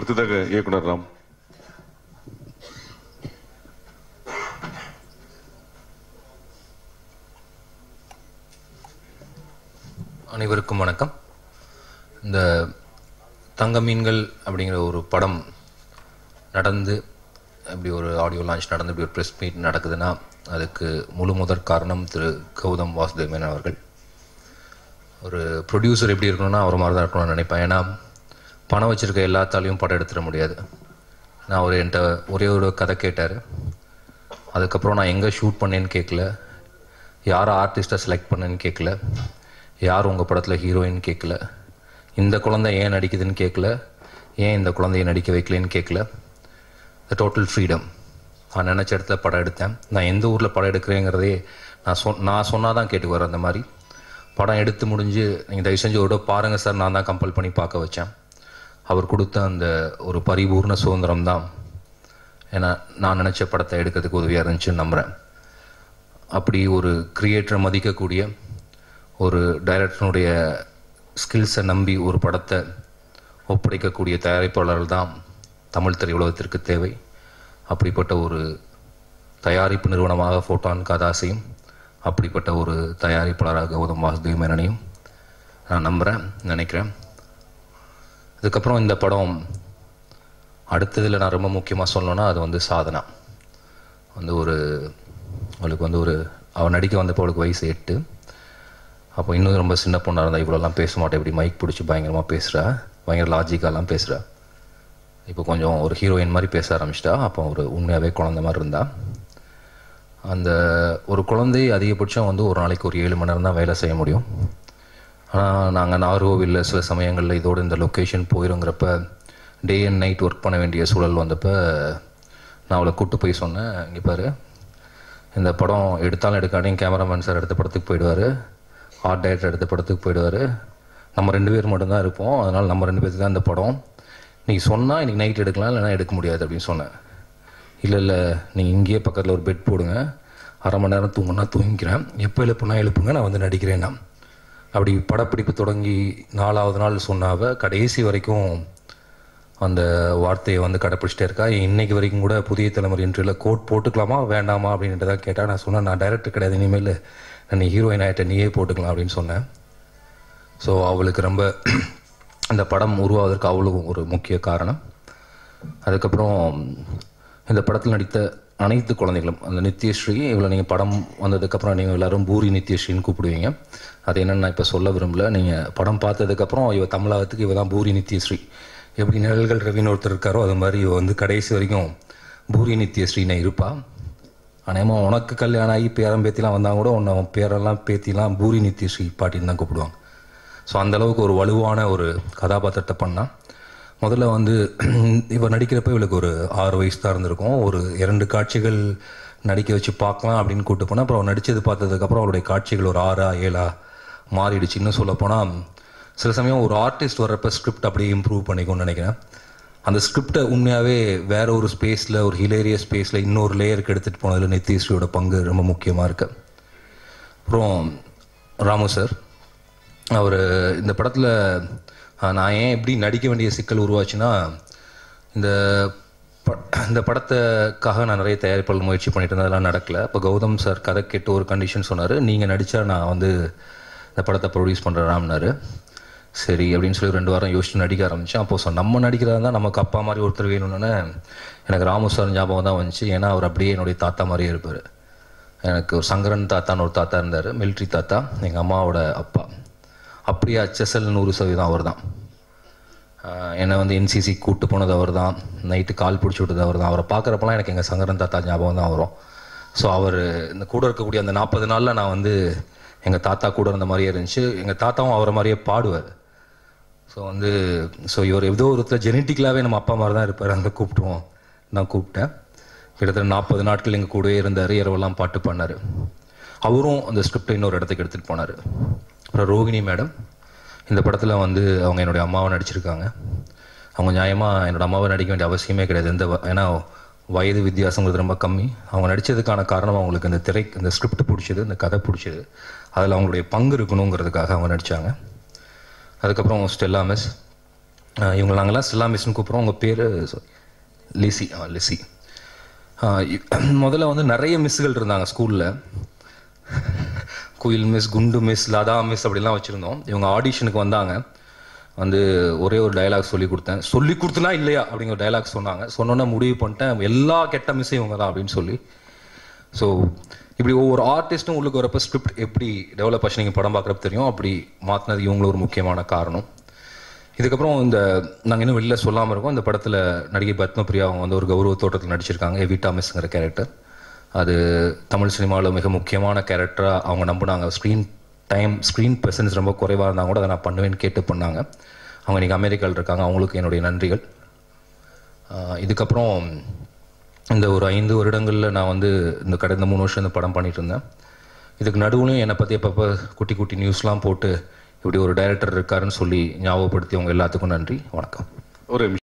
அடுத்ததாக இயக்குனர் ராம் அனைவருக்கும் வணக்கம் இந்த தங்க மீன்கள் அப்படிங்கிற ஒரு படம் நடந்து இப்படி ஒரு ஆடியோ லான்ச் நடந்து இப்படி ஒரு ப்ரெஸ் மீட் நடக்குதுன்னா அதுக்கு முழு முதற் காரணம் திரு கௌதம் வாசுதேவ் மேனன் அவர்கள் ஒரு ப்ரொடியூசர் எப்படி இருக்கணும்னா அவர் மாதிரி தான் இருக்கணும்னு நினைப்பேன் ஏன்னா பணம் வச்சுருக்க எல்லாத்தாலையும் படம் எடுத்துட முடியாது நான் அவர் என்கிட்ட ஒரே ஒரு கதை கேட்டார் அதுக்கப்புறம் நான் எங்கே ஷூட் பண்ணேன்னு கேட்கல யாரை ஆர்டிஸ்ட்டை செலக்ட் பண்ணேன்னு கேட்கல யார் உங்கள் படத்தில் ஹீரோயின் கேட்கல இந்த குழந்தை ஏன் நடிக்குதுன்னு கேட்கல ஏன் இந்த குழந்தைய நடிக்க வைக்கலன்னு கேட்கல த டோட்டல் ஃப்ரீடம் நான் நினச்ச இடத்துல படம் எடுத்தேன் நான் எந்த ஊரில் படம் எடுக்கிறேங்கிறதே நான் சொ நான் சொன்னால் தான் கேட்டுக்குவார் அந்த மாதிரி படம் எடுத்து முடிஞ்சு நீங்கள் தயவு செஞ்சு ஒரு பாருங்கள் சார் நான் தான் கம்பல் பண்ணி பார்க்க வச்சேன் அவர் கொடுத்த அந்த ஒரு பரிபூர்ண சுதந்திரம் தான் ஏன்னா நான் நினச்ச படத்தை எடுக்கிறதுக்கு உதவியாக இருந்துச்சுன்னு நம்புகிறேன் அப்படி ஒரு கிரியேட்டரை மதிக்கக்கூடிய ஒரு டைரக்டருடைய ஸ்கில்ஸை நம்பி ஒரு படத்தை ஒப்படைக்கக்கூடிய தயாரிப்பாளர்கள் தான் தமிழ் திரையுலகத்திற்கு தேவை அப்படிப்பட்ட ஒரு தயாரிப்பு நிறுவனமாக ஃபோட்டான் கதாசையும் அப்படிப்பட்ட ஒரு தயாரிப்பாளராக கௌதம் வாசுதேவ் மேனனையும் நான் நம்புகிறேன் நினைக்கிறேன் இதுக்கப்புறம் இந்த படம் அடுத்ததில் நான் ரொம்ப முக்கியமாக சொல்லணும்னா அது வந்து சாதனா வந்து ஒரு அவளுக்கு வந்து ஒரு அவள் நடிக்க வந்தப்போ அவளுக்கு வயசு எட்டு அப்போ இன்னும் ரொம்ப சின்ன பொண்ணாக இருந்தால் இவ்வளோலாம் பேச மாட்டேன் இப்படி மைக் பிடிச்சி பயங்கரமாக பேசுகிறா பயங்கர லாஜிக்காலாம் பேசுகிறா இப்போ கொஞ்சம் ஒரு ஹீரோயின் மாதிரி பேச ஆரம்பிச்சிட்டா அப்போ ஒரு உண்மையாகவே குழந்த மாதிரி இருந்தா அந்த ஒரு குழந்தை அதிகபட்சம் வந்து ஒரு நாளைக்கு ஒரு ஏழு மணி நேரம் தான் வேலை செய்ய முடியும் ஆனால் நாங்கள் நாகர்கோவிலில் சில சமயங்களில் இதோடு இந்த லொக்கேஷன் போயிருங்கிறப்ப டே அண்ட் நைட் ஒர்க் பண்ண வேண்டிய சூழல் வந்தப்போ நான் அவளை கூப்பிட்டு போய் சொன்னேன் இங்கே பாரு இந்த படம் எடுத்தாலும் எடுக்காட்டியும் கேமராமேன் சார் எடுத்த படத்துக்கு போயிடுவார் ஆர்ட் டைரக்டர் எடுத்த படத்துக்கு போயிடுவார் நம்ம ரெண்டு பேர் மட்டும்தான் இருப்போம் அதனால் நம்ம ரெண்டு பேருக்கு தான் இந்த படம் நீங்கள் சொன்னால் இன்றைக்கி நைட் எடுக்கலாம் இல்லைனா எடுக்க முடியாது அப்படின்னு சொன்னேன் இல்லை இல்லை நீங்கள் இங்கேயே பக்கத்தில் ஒரு பெட் போடுங்க அரை மணி நேரம் தூங்கினா தூங்கிக்கிறேன் எப்போ எழுப்புனா எழுப்புங்க நான் வந்து நடிக்கிறேன்னா அப்படி படப்பிடிப்பு தொடங்கி நாலாவது நாள் சொன்னாவ கடைசி வரைக்கும் அந்த வார்த்தையை வந்து கடைப்பிடிச்சிட்டே இருக்கா இன்னைக்கு வரைக்கும் கூட புதிய தலைமுறை இன்டர்வியூவில் கோட் போட்டுக்கலாமா வேண்டாமா அப்படின்ட்டு தான் கேட்டால் நான் சொன்னேன் நான் டைரக்டர் கிடையாது இனிமேல் நீ ஹீரோயின் ஆகிட்ட நீயே போட்டுக்கலாம் அப்படின்னு சொன்னேன் ஸோ அவளுக்கு ரொம்ப அந்த படம் உருவாவதற்கு அவ்வளவு ஒரு முக்கிய காரணம் அதுக்கப்புறம் இந்த படத்தில் நடித்த அனைத்து குழந்தைகளும் அந்த நித்யஸ்ரீ இவ்வளோ நீங்கள் படம் வந்ததுக்கப்புறம் நீங்கள் எல்லாரும் பூரி நித்யஸ்ரீன்னு கூப்பிடுவீங்க அது என்னென்னு நான் இப்போ சொல்ல விரும்பல நீங்கள் படம் பார்த்ததுக்கப்புறம் இவ தமிழகத்துக்கு இவ தான் பூரி நித்யஸ்ரீ எப்படி நிழல்கள் ரவின்னு ஒருத்தர் இருக்காரோ அது மாதிரி இவ வந்து கடைசி வரைக்கும் பூரி நித்யஸ்ரீன்னு இருப்பா அநேகமாக உனக்கு கல்யாணம் ஆகி பேரம் பேத்திலாம் வந்தால் கூட உன்னை உன் பேரெல்லாம் பேத்திலாம் பூரி நித்யஸ்ரீ பாட்டின்னு தான் கூப்பிடுவாங்க ஸோ அந்தளவுக்கு ஒரு வலுவான ஒரு கதாபாத்திரத்தை பண்ணால் முதல்ல வந்து இவ நடிக்கிறப்ப இவளுக்கு ஒரு ஆறு வயசு தான் இருந்திருக்கும் ஒரு இரண்டு காட்சிகள் நடிக்க வச்சு பார்க்கலாம் அப்படின்னு கூப்பிட்டு போனால் அப்புறம் நடித்தது பார்த்ததுக்கப்புறம் அவளுடைய காட்சிகள் ஒரு ஆறா ஏழா மாறிடுச்சு இன்னும் சொல்லப்போனால் சில சமயம் ஒரு ஆர்டிஸ்ட் வர்றப்ப ஸ்கிரிப்ட் அப்படியே இம்ப்ரூவ் பண்ணிக்கும்னு நினைக்கிறேன் அந்த ஸ்கிரிப்டை உண்மையாகவே வேற ஒரு ஸ்பேஸில் ஒரு ஹிலேரியஸ் ஸ்பேஸில் இன்னொரு லேயருக்கு எடுத்துகிட்டு போனதில் நித்யஸ்ரீயோட பங்கு ரொம்ப முக்கியமாக இருக்கு அப்புறம் ராமு சார் அவர் இந்த படத்தில் நான் ஏன் எப்படி நடிக்க வேண்டிய சிக்கல் உருவாச்சுன்னா இந்த ப இந்த படத்துக்காக நான் நிறைய தயாரிப்பாளர் முயற்சி பண்ணிட்டு இருந்தேன் அதெல்லாம் நடக்கல அப்போ கௌதம் சார் கதை கேட்டு ஒரு கண்டிஷன் சொன்னார் நீங்கள் நடித்தா நான் வந்து இந்த படத்தை ப்ரொடியூஸ் பண்ணுறேன்னாரு சரி அப்படின்னு சொல்லி ரெண்டு வாரம் யோசிச்சு நடிக்க ஆரம்பித்தேன் அப்போ சொ நம்ம நடிக்கிறதா இருந்தால் நமக்கு அப்பா மாதிரி ஒருத்தர் வேணும்னு எனக்கு ராமு சார் ஞாபகம் தான் வந்துச்சு ஏன்னா அவர் அப்படியே என்னுடைய தாத்தா மாதிரியே இருப்பார் எனக்கு ஒரு சங்கரன் தாத்தான்னு ஒரு தாத்தா இருந்தார் மிலிட்ரி தாத்தா எங்கள் அம்மாவோட அப்பா அப்படியே அச்சசல் நூறு சதவீதம் அவர் தான் என்னை வந்து என்சிசி கூப்பிட்டு போனது அவர் தான் நைட்டு கால் பிடிச்சி விட்டது அவர் தான் அவரை பார்க்குறப்பெல்லாம் எனக்கு எங்கள் சங்கரன் தாத்தா ஞாபகம் தான் வரும் ஸோ அவர் இந்த கூட இருக்கக்கூடிய அந்த நாற்பது நாளில் நான் வந்து எங்கள் தாத்தா கூட இருந்த மாதிரியே இருந்துச்சு எங்கள் தாத்தாவும் அவரை மாதிரியே பாடுவார் ஸோ வந்து ஸோ இவர் ஏதோ ஒருத்தர் ஜெனட்டிக்கலாகவே நம்ம அப்பா மாதிரி தான் இருப்பார் அங்கே கூப்பிட்டுவோம் நான் கூப்பிட்டேன் கிட்டத்தட்ட நாற்பது நாட்கள் எங்கள் கூடவே இருந்தார் இரவெல்லாம் பாட்டு பண்ணார் அவரும் அந்த ஸ்கிரிப்டை இன்னொரு இடத்துக்கு எடுத்துகிட்டு போனார் அப்புறம் ரோகிணி மேடம் இந்த படத்தில் வந்து அவங்க என்னுடைய அம்மாவை நடிச்சிருக்காங்க அவங்க நியாயமாக என்னோட அம்மாவை நடிக்க வேண்டிய அவசியமே கிடையாது எந்த வ- ஏன்னா வயது வித்தியாசங்கிறது ரொம்ப கம்மி அவங்க நடித்ததுக்கான காரணம் அவங்களுக்கு இந்த திரை இந்த ஸ்கிரிப்ட் பிடிச்சது இந்த கதை பிடிச்சது அதில் அவங்களுடைய பங்கு இருக்கணுங்கிறதுக்காக அவங்க நடித்தாங்க அதுக்கப்புறம் ஸ்டெல்லா மிஸ் ஆஹ் இவங்க நாங்கள்லாம் ஸ்டெல்லா மிஸ்னு கூப்பிட்றோம் உங்கள் பேர் லிசி ஆ லிசி ஆஹ் இ- முதல்ல வந்து நிறைய மிஸ்ஸுகள் இருந்தாங்க ஸ்கூலில் குயில் மிஸ் குண்டு மிஸ் லதா மிஸ் அப்படிலாம் வச்சுருந்தோம் இவங்க ஆடிஷனுக்கு வந்தாங்க வந்து ஒரே ஒரு டயலாக் சொல்லி கொடுத்தேன் சொல்லி கொடுத்தனா இல்லையா அப்படிங்கிற டயலாக் சொன்னாங்க சொன்னோன்னே முடிவு பண்ணிட்டேன் எல்லா கெட்ட மிஸ்ஸும் இவங்க தான் அப்படின்னு சொல்லி ஸோ இப்படி ஒவ்வொரு ஆர்டிஸ்ட்டும் உள்ளுக்கு வரப்போ ஸ்கிரிப்ட் எப்படி டெவலப் ஆச்சு நீங்கள் படம் பார்க்குறப்ப தெரியும் அப்படி மாற்றினது இவங்களும் ஒரு முக்கியமான காரணம் இதுக்கப்புறம் இந்த நாங்கள் இன்னும் வெளில சொல்லாமல் இருக்கோம் இந்த படத்தில் நடிகை பத்மபிரியா அவங்க வந்து ஒரு கௌரவ தோட்டத்தில் நடிச்சிருக்காங்க எவிட்டா மிஸ்ங்கிற கேரக்டர் அது தமிழ் சினிமாவில் மிக முக்கியமான கேரக்டராக அவங்க நம்பினாங்க ஸ்க்ரீன் டைம் ஸ்க்ரீன் ப்ரெசன்ஸ் ரொம்ப குறைவாக இருந்தால் கூட அதை நான் பண்ணுவேன்னு கேட்டு பண்ணாங்க அவங்க இன்றைக்கி அமெரிக்காவில் இருக்காங்க அவங்களுக்கு என்னுடைய நன்றிகள் ஆஹ் இதுக்கப்புறம் இந்த ஒரு ஐந்து வருடங்களில் நான் வந்து இந்த கடந்த மூணு வருஷம் இந்த படம் பண்ணிட்டு இருந்தேன் இதுக்கு நடுவுலையும் என்னை பற்றி அப்பப்போ குட்டி குட்டி நியூஸ்லாம் போட்டு இப்படி ஒரு டைரக்டர் இருக்காருன்னு சொல்லி ஞாபகப்படுத்தி அவங்க எல்லாத்துக்கும் நன்றி வணக்கம் ஒரு